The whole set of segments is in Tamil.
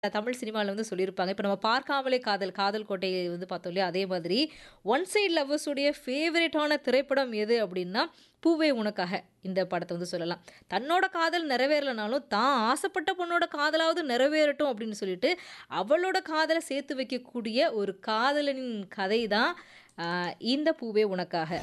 தமிழ் சினிமால வந்து சொல்லியிருப்பாங்க. இப்ப நம்ம பார்க்காமலே காதல், காதல் கோட்டை வந்து பார்த்தோம் இல்லையா? அதே மாதிரி ஒன் சைட் லவ்வர்ஸ் உடைய ஃபேவரைட்டான திரைப்படம் எது அப்டின்னா, பூவே உனக்காக இந்த படத்த வந்து சொல்லலாம். தன்னோட காதல் நிறைவேறலனாலும், தான் ஆசைப்பட்ட பொண்ணோட காதலாவது நிறைவேறட்டும் அப்டின்னு சொல்லிட்டு, அவளோட காதல சேர்த்து வைக்கக்கூடிய ஒரு காதலனின் கதை தான் அ இந்த பூவே உனக்காக.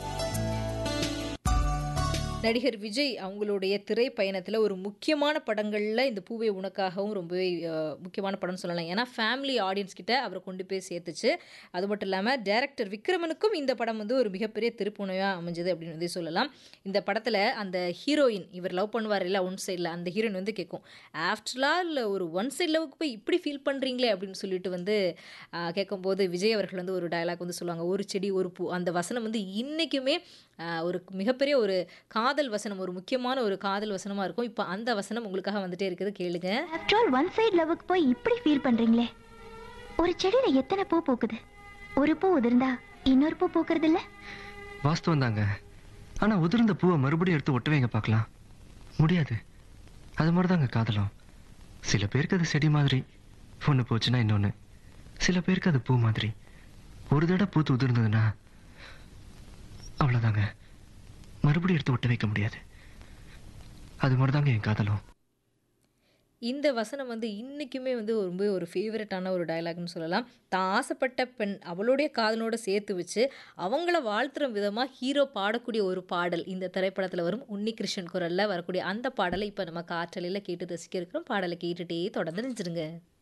நடிகர் விஜய் அவங்களுடைய திரைப்பயணத்தில ஒரு முக்கியமான படங்கள்ல இந்த பூவே உனக்காகவும் ரொம்பவே அ முக்கியமான படம்னு சொல்லலாம். ஏன்னா, ஃபேமிலி ஆடியன்ஸ் கிட்ட அவர கொண்டு போய் சேர்த்துச்சு. அது மட்டும் இல்லாம டைரக்டர் விக்ரமனுக்கும் இந்த படம் வந்து ஒரு மிகப்பெரிய திருப்புமுனையா அமைஞ்சது அப்டின்னு வந்து சொல்லலாம். இந்த படத்தில அந்த ஹீரோயின் இவர் லவ் பண்ணுவாருல்ல ஒன் சைட்ல அந்த ஹீரோயின் வந்து கேட்கும். ஆஃப்டர் ஆல் ஒரு ஒன் சைட் லவ்வுக்கு போய் இப்டி ஃபீல் பண்றீங்களே அப்டின்னு சொல்லிட்டு வந்து அ கேட்கும்போது, விஜய் அவர்கள் வந்து ஒரு டயலாக் வந்து சொல்லுவாங்க. ஒரு செடி ஒரு பூ. அந்த வசனம் வந்து இன்னைக்குமே அ ஒரு மிகப்பெரிய ஒரு காதல் வசனம். ஒரு முக்கியமான ஒரு காதல் வசனமா இருக்கும். இப்ப அந்த வசனம் உங்களுக்காக வந்துட்டே இருக்குது கேளுங்க. ஆஃப்டர் ஆல் ஒன் சைடு லவ்வுக்கு போய் இப்படி ஃபீல் பண்றீங்களே ஒரு செடியில எத்தனை பூ பூக்குது ஒரு பூ உதிர்ந்தா இன்னொரு பூ பூக்குறது இல்ல வாஸ்தவம் தாங்க ஆனா உதிர்ந்த பூவை மறுபடியும் எடுத்து ஒட்ட வைங்க பார்க்கலாம் முடியாது அது மாதிரி தாங்க காதலும் சில பேருக்கு அது செடி மாதிரி ஒன்று போச்சுன்னா இன்னொன்று சில பேருக்கு அது பூ மாதிரி ஒரு தடவை பூத்து உதிர்ந்ததுன்னா அவ்வளோதாங்க மறுபடியும் எடுத்து ஒட்ட வைக்க முடியாது அது மாதிரி தாங்க என் காதலும் இந்த வசனம் வந்து இன்னைக்குமே வந்து ரொம்ப ஒரு ஃபேவரட்டான ஒரு டயலாக்ன்னு சொல்லலாம். தான் ஆசைப்பட்ட பெண் அவளுடைய காதலனோட சேர்த்து வச்சு, அவங்கள வாழ்த்துற விதமா ஹீரோ பாடக்கூடிய ஒரு பாடல். இந்த திரைப்படத்தில வரும் உன்னிகிருஷ்ணன் குரல்ல வரக்கூடிய அந்த பாடல இப்ப நம்ம காற்றலையில கேட்டு ரசிக்க இருக்கிறோம். பாடல கேட்டுட்டே தொடர்ந்து இணைஞ்சிருங்க.